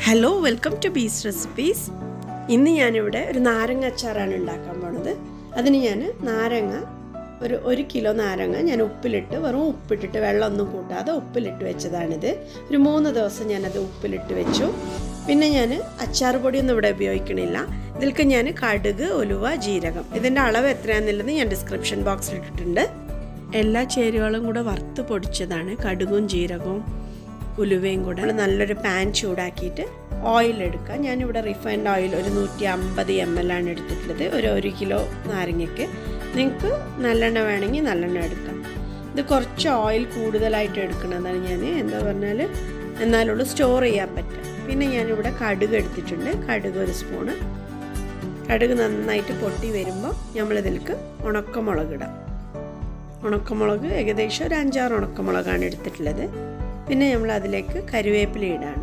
hello welcome to Bee's recipes ഇന്ന് ഞാനിവിടെ ഒരു നാരങ്ങ അച്ചാറാണ് ഉണ്ടാക്കാൻ പോണത് അതിന് ഞാൻ നാരങ്ങ ഒരു ഒരു കിലോ നാരങ്ങ ഞാൻ ഉപ്പിലിട്ട് വെറും ഉപ്പിട്ടിട്ട് വെള്ളമൊന്നും കൂട്ടാതെ ഉപ്പിലിട്ട് വെച്ചതാണിത് ഒരു മൂന്ന് ദിവസം ഞാനത് ഉപ്പിലിട്ട് വെച്ചു പിന്നെ ഞാൻ അച്ചാർ പൊടിയൊന്നും ഇവിടെ ഉപയോഗിക്കണില്ല ഇതിൽക്ക് ഞാൻ കടുക് ഉലുവ ജീരകം ഇതിൻ്റെ അളവ് എത്രയാണെന്നുള്ളത് ഞാൻ ഡിസ്ക്രിപ്ഷൻ ബോക്സിൽ ഇട്ടിട്ടുണ്ട് എല്ലാ ചേരുവകളും കൂടെ വറുത്ത് പൊടിച്ചതാണ് കടുകും ജീരകവും ഉലുവയും കൂടെ നല്ലൊരു പാൻ ചൂടാക്കിയിട്ട് ഓയിൽ എടുക്കുക ഞാനിവിടെ റിഫൈൻഡ് ഓയിൽ ഒരു നൂറ്റി അമ്പത് എം എൽ ആണ് എടുത്തിട്ടുള്ളത് ഒരു ഒരു കിലോ നാരങ്ങയ്ക്ക് നിങ്ങൾക്ക് നല്ലെണ്ണ വേണമെങ്കിൽ നല്ലെണ്ണ എടുക്കാം ഇത് കുറച്ച് ഓയിൽ കൂടുതലായിട്ട് എടുക്കണതാണ് ഞാൻ എന്താ പറഞ്ഞാൽ എന്നാലുള്ളൂ സ്റ്റോർ ചെയ്യാൻ പറ്റും പിന്നെ ഞാനിവിടെ കടുക് എടുത്തിട്ടുണ്ട് കടുക് ഒരു സ്പൂണ് കടുക് നന്നായിട്ട് പൊട്ടി വരുമ്പോൾ നമ്മളിതിലേക്ക് ഉണക്കമുളക് ഇടാം ഉണക്കമുളക് ഏകദേശം ഒരു അഞ്ചാറ് ഉണക്കമുളകാണ് എടുത്തിട്ടുള്ളത് പിന്നെ നമ്മൾ അതിലേക്ക് കരിവേപ്പില ഇടാണ്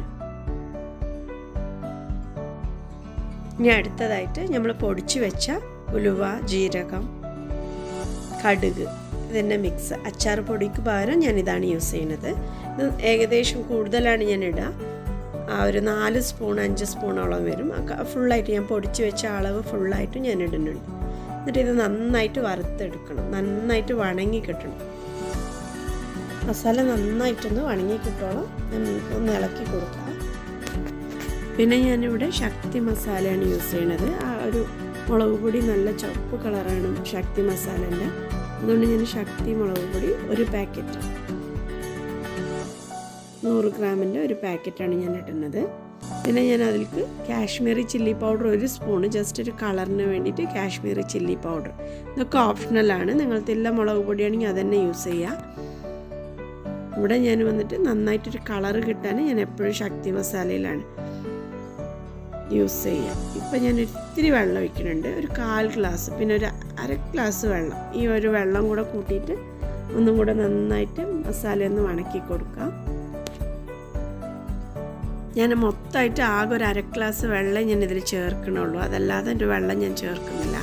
ഇനി അടുത്തതായിട്ട് നമ്മൾ പൊടിച്ച് വെച്ച ഉലുവ ജീരകം കടുക് ഇതിൻ്റെ മിക്സ് അച്ചാർ പൊടിക്ക് പകരം ഞാൻ ഇതാണ് യൂസ് ചെയ്യുന്നത് ഇത് ഏകദേശം കൂടുതലാണ് ഞാൻ ഇടുക ആ ഒരു നാല് സ്പൂൺ അഞ്ച് സ്പൂണോളം വരും ഫുള്ളായിട്ട് ഞാൻ പൊടിച്ച് വെച്ച അളവ് ഫുള്ളായിട്ട് ഞാൻ ഇടുന്നുണ്ട് എന്നിട്ട് ഇത് നന്നായിട്ട് വറുത്തെടുക്കണം നന്നായിട്ട് വണങ്ങി കിട്ടണം മസാല നന്നായിട്ടൊന്ന് വണങ്ങി കിട്ടോളം ഒന്ന് ഇളക്കി കൊടുക്കാം പിന്നെ ഞാനിവിടെ ശക്തി മസാലയാണ് യൂസ് ചെയ്യണത് ആ ഒരു മുളക് പൊടി നല്ല ചുവപ്പ് കളറാണ് ശക്തി മസാലേൻ്റെ അതുകൊണ്ട് ഞാൻ ശക്തി മുളക് പൊടി ഒരു പാക്കറ്റ് നൂറ് ഗ്രാമിൻ്റെ ഒരു പാക്കറ്റാണ് ഞാൻ ഇടുന്നത് പിന്നെ ഞാൻ അതിലേക്ക് കാശ്മീരി ചില്ലി പൗഡർ ഒരു സ്പൂണ് ജസ്റ്റ് ഒരു കളറിന് വേണ്ടിയിട്ട് കാശ്മീരി ചില്ലി പൗഡർ ഇതൊക്കെ ഓപ്ഷണലാണ് നിങ്ങൾ തില്ല മുളക് പൊടിയാണെങ്കിൽ അതന്നെ യൂസ് ചെയ്യുക ഇവിടെ ഞാൻ വന്നിട്ട് നന്നായിട്ടൊരു കളറ് കിട്ടാൻ ഞാൻ എപ്പോഴും ശക്തി മസാലയിലാണ് യൂസ് ചെയ്യുക ഇപ്പം ഞാൻ ഇത്തിരി വെള്ളം ഒഴിക്കുന്നുണ്ട് ഒരു കാൽ ഗ്ലാസ് പിന്നെ ഒരു അര ഗ്ലാസ് വെള്ളം ഈ ഒരു വെള്ളം കൂടെ കൂട്ടിയിട്ട് ഒന്നും കൂടെ നന്നായിട്ട് മസാല ഒന്ന് വണക്കി കൊടുക്കാം ഞാൻ മൊത്തമായിട്ട് ആകെ ഒരു അര ഗ്ലാസ് വെള്ളം ഞാൻ ഇതിൽ ചേർക്കണുള്ളൂ അതല്ലാതെ ഒരു വെള്ളം ഞാൻ ചേർക്കുന്നില്ല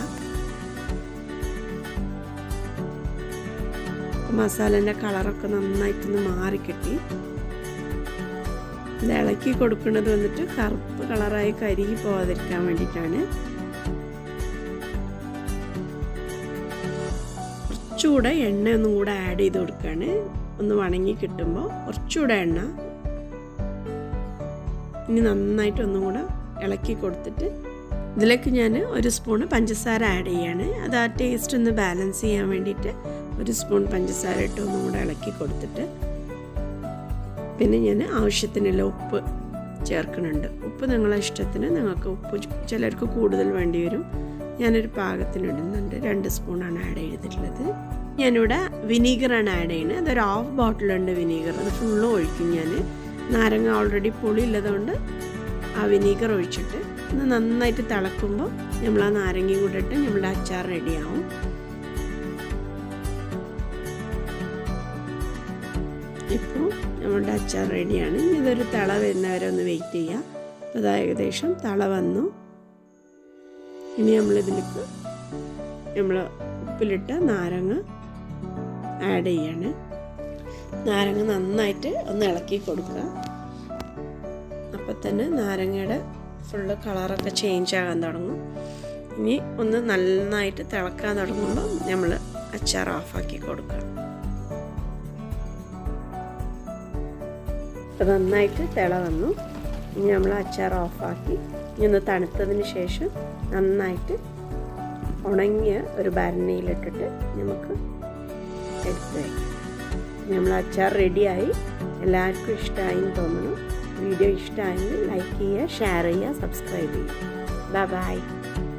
മസാലേൻ്റെ കളറൊക്കെ നന്നായിട്ടൊന്ന് മാറിക്കിട്ടി ഇത് ഇളക്കി കൊടുക്കുന്നത് വന്നിട്ട് കറുപ്പ് കളറായി കരുകി പോകാതിരിക്കാൻ വേണ്ടിയിട്ടാണ് കുറച്ചുകൂടെ എണ്ണ ഒന്നും കൂടെ ആഡ് ചെയ്ത് കൊടുക്കുകയാണ് ഒന്ന് വണങ്ങി കിട്ടുമ്പോൾ കുറച്ചുകൂടെ എണ്ണ ഇനി നന്നായിട്ട് ഒന്നും കൂടെ ഇളക്കി കൊടുത്തിട്ട് ഇതിലേക്ക് ഞാൻ ഒരു സ്പൂണ് പഞ്ചസാര ആഡ് ചെയ്യാണ് അത് ആ ടേസ്റ്റ് ഒന്ന് ബാലൻസ് ചെയ്യാൻ വേണ്ടിയിട്ട് ഒരു സ്പൂൺ പഞ്ചസാര ഇട്ട് ഒന്നും കൂടെ ഇളക്കി കൊടുത്തിട്ട് പിന്നെ ഞാൻ ആവശ്യത്തിനുള്ള ഉപ്പ് ചേർക്കുന്നുണ്ട് ഉപ്പ് നിങ്ങളെ ഇഷ്ടത്തിന് നിങ്ങൾക്ക് ഉപ്പ് ചിലർക്ക് കൂടുതൽ വേണ്ടി വരും ഞാനൊരു പാകത്തിന് ഇടുന്നുണ്ട് രണ്ട് സ്പൂണാണ് ആഡ് ചെയ്തിട്ടുള്ളത് ഞാനിവിടെ വിനീഗറാണ് ആഡ് ചെയ്യുന്നത് അതൊരു ഹാഫ് ബോട്ടിലുണ്ട് വിനീഗർ അത് ഫുള്ളും ഒഴിക്കും ഞാൻ നാരങ്ങ ഓൾറെഡി പുളി ഉള്ളതുകൊണ്ട് ആ വിനീഗർ ഒഴിച്ചിട്ട് ഒന്ന് നന്നായിട്ട് തിളക്കുമ്പോൾ നമ്മൾ ആ നാരങ്ങയും കൂടെ ഇട്ട് നമ്മുടെ അച്ചാർ റെഡിയാവും ഇപ്പോൾ നമ്മുടെ അച്ചാർ റെഡിയാണ് ഇതൊരു തള വരുന്നവരെ ഒന്ന് വെയിറ്റ് ചെയ്യുക അപ്പോൾ അത് ഏകദേശം തള വന്നു ഇനി നമ്മളിതിലേക്ക് നമ്മൾ ഉപ്പിലിട്ട നാരങ്ങ ആഡ് ചെയ്യാണ് നാരങ്ങ നന്നായിട്ട് ഒന്ന് ഇളക്കി കൊടുക്കുക അപ്പം തന്നെ നാരങ്ങയുടെ ഫുള്ള് കളറൊക്കെ ചേഞ്ച് ആകാൻ തുടങ്ങും ഇനി ഒന്ന് നന്നായിട്ട് തിളക്കാൻ തുടങ്ങുമ്പോൾ നമ്മൾ അച്ചാർ ഓഫാക്കി കൊടുക്കുക അപ്പം നന്നായിട്ട് തിള വന്നു ഇനി നമ്മൾ അച്ചാർ ഓഫാക്കി ഇനി ഒന്ന് തണുത്തതിന് ശേഷം നന്നായിട്ട് ഉണങ്ങിയ ഒരു ഭരണിയിലിട്ടിട്ട് നമുക്ക് എടുത്ത് വയ്ക്കാം നമ്മൾ അച്ചാർ റെഡിയായി എല്ലാവർക്കും ഇഷ്ടമായി എന്ന് തോന്നുന്നു വീഡിയോ ഇഷ്ടമായെങ്കിൽ ലൈക്ക് ചെയ്യുക ഷെയർ ചെയ്യുക സബ്സ്ക്രൈബ് ചെയ്യുക ബൈ ബൈ